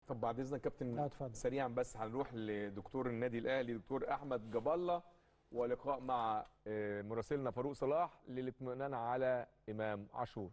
طب بعد اذنك كابتن لا، اتفضل. سريعا بس هنروح لدكتور النادي الاهلي دكتور احمد جاب الله ولقاء مع آه، مراسلنا فاروق صلاح للاطمئنان على امام عاشور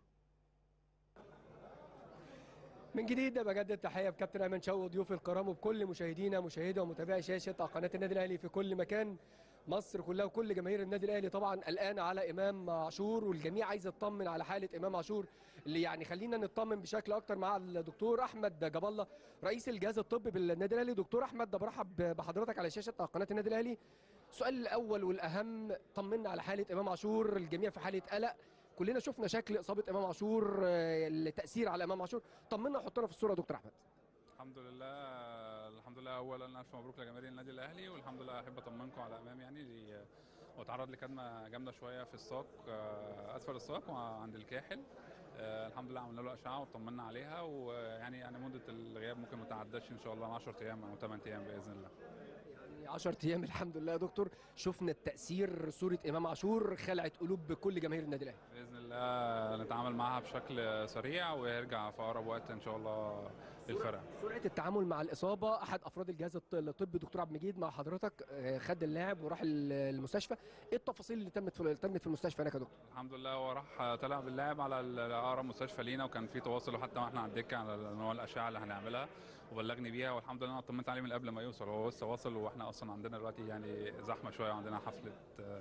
من جديد بجدد التحيه بكابتن ايمن شوقي وضيوف الكرام وبكل مشاهدينا مشاهدي ومتابعي شاشه قناه النادي الاهلي في كل مكان مصر كلها وكل جماهير النادي الاهلي طبعا قلقانه على امام عاشور والجميع عايز يطمن على حاله امام عاشور اللي يعني خلينا نطمن بشكل اكتر مع الدكتور احمد جاب الله رئيس الجهاز الطبي بالنادي الاهلي دكتور احمد ده برحب بحضرتك على شاشه قناه النادي الاهلي السؤال الاول والاهم طمنا على حاله امام عاشور الجميع في حاله قلق كلنا شفنا شكل اصابه امام عاشور آه، التاثير على امام عاشور طمنا وحطنا في الصوره يا دكتور احمد الحمد لله الحمد لله اولا الف مبروك لجماهير النادي الاهلي والحمد لله احب اطمنكم على امام يعني دي- واتعرض لكدمه جامده شويه في الساق آه، اسفل الساق وعند الكاحل آه، الحمد لله عملنا له اشعه واطمنا عليها ويعني يعني مده الغياب ممكن ما تعداش ان شاء الله 10 ايام او 8 ايام باذن الله 10 ايام الحمد لله يا دكتور شفنا التاثير صوره امام عاشور خلعت قلوب كل جماهير النادي الاهلي باذن الله نتعامل معها بشكل سريع ويرجع في اقرب وقت ان شاء الله للفرق سرعه التعامل مع الاصابه احد افراد الجهاز الط- الطبي دكتور عبد المجيد مع حضرتك آه، خد اللاعب وراح ال- المستشفى ايه التفاصيل اللي تمت في تمت في المستشفى هناك يا دكتور الحمد لله هو راح طلع باللاعب على ال- اقرب مستشفى لينا وكان في تواصل وحتى واحنا على الدكه على نوع الاشعه اللي هنعملها وبلغني بيها والحمد لله انا اطمنت عليه من قبل ما يوصل هو لسه واصل واحنا اصلا عندنا دلوقتي يعني زحمه شويه وعندنا حفله آه،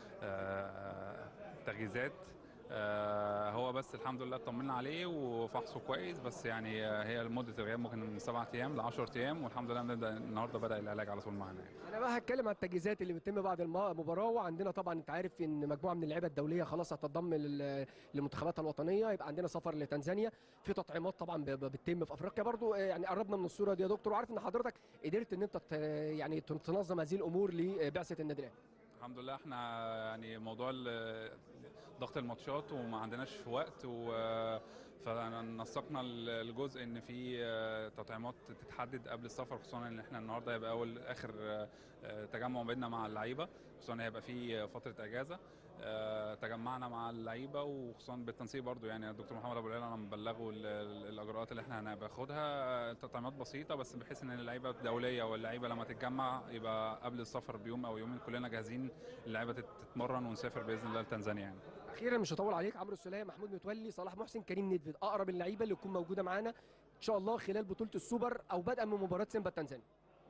آه، تجهيزات آه، هو بس الحمد لله اطمنا عليه وفحصه كويس بس يعني آه، هي مده الغياب ممكن من سبعة ايام ل 10 ايام والحمد لله بنبدا النهارده بدا العلاج على طول معانا يعني. انا بقى هتكلم عن التجهيزات اللي بتتم بعد الم- المباراه وعندنا طبعا انت عارف ان مجموعه من اللعيبه الدوليه خلاص هتنضم لل- لمنتخباتها الوطنيه يبقى عندنا سفر لتنزانيا في تطعيمات طبعا ب- ب- بتتم في افريقيا برضو آه، يعني قربنا من الصوره دي يا دكتور وعارف ان حضرتك قدرت ان انت ت- يعني تنظم هذه الامور لبعثه النادي الاهلي الحمد لله احنا يعني موضوع ال- ضغط الماتشات وما عندناش وقت و فنسقنا الجزء ان في آه، تطعيمات تتحدد قبل السفر خصوصا ان احنا النهارده هيبقى اول اخر آه، تجمع بيننا مع اللعيبه خصوصا هيبقى في فتره اجازه آه، تجمعنا مع اللعيبه وخصوصا بالتنسيق برضو يعني الدكتور محمد ابو العلا انا مبلغه ال- ال- الاجراءات اللي احنا هناخدها تطعيمات بسيطه بس بحيث ان اللعيبه الدوليه واللعيبه لما تتجمع يبقى قبل السفر بيوم او يومين كلنا جاهزين اللعيبه تت- تتمرن ونسافر باذن الله لتنزانيا يعني اخيرا مش هطول عليك عمرو السوليه محمود متولي صلاح محسن كريم ندفد اقرب اللعيبه اللي تكون موجوده معانا ان شاء الله خلال بطوله السوبر او بدءا من مباراه سيمبا التنزاني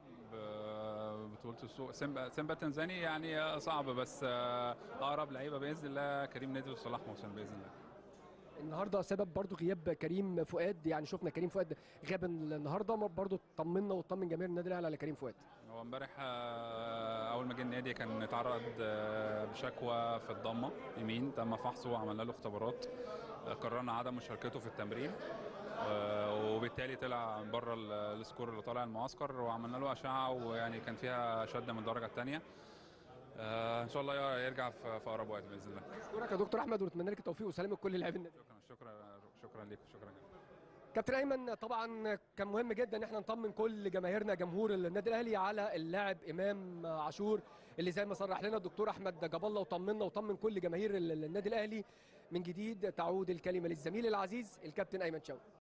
ب- بطولة السوق سيمبا سيمبا التنزاني يعني صعب بس آه، اقرب لعيبه باذن الله كريم نادي وصلاح محسن باذن الله النهارده سبب برضو غياب كريم فؤاد يعني شفنا كريم فؤاد غاب النهارده برضو طمنا وطمن جماهير النادي الاهلي على كريم فؤاد هو امبارح آه، اول ما جه النادي كان اتعرض آه، بشكوى في الضمه يمين تم فحصه وعملنا له اختبارات آه، قررنا عدم مشاركته في التمرين آه، وبالتالي طلع بره ال- السكور اللي طالع المعسكر وعملنا له اشعه ويعني كان فيها شده من الدرجه الثانيه ان شاء الله يرجع في في اقرب وقت باذن الله اشكرك يا دكتور احمد ونتمنى لك التوفيق وسلامه لكل لاعبي النادي شكرا شكرا شكرا لكم شكرا جدا كابتن ايمن طبعا كان مهم جدا ان احنا نطمن كل جماهيرنا جمهور النادي الاهلي على اللاعب امام عاشور اللي زي ما صرح لنا الدكتور احمد جاب الله وطمنا وطمن كل جماهير النادي الاهلي من جديد تعود الكلمه للزميل العزيز الكابتن ايمن شوقي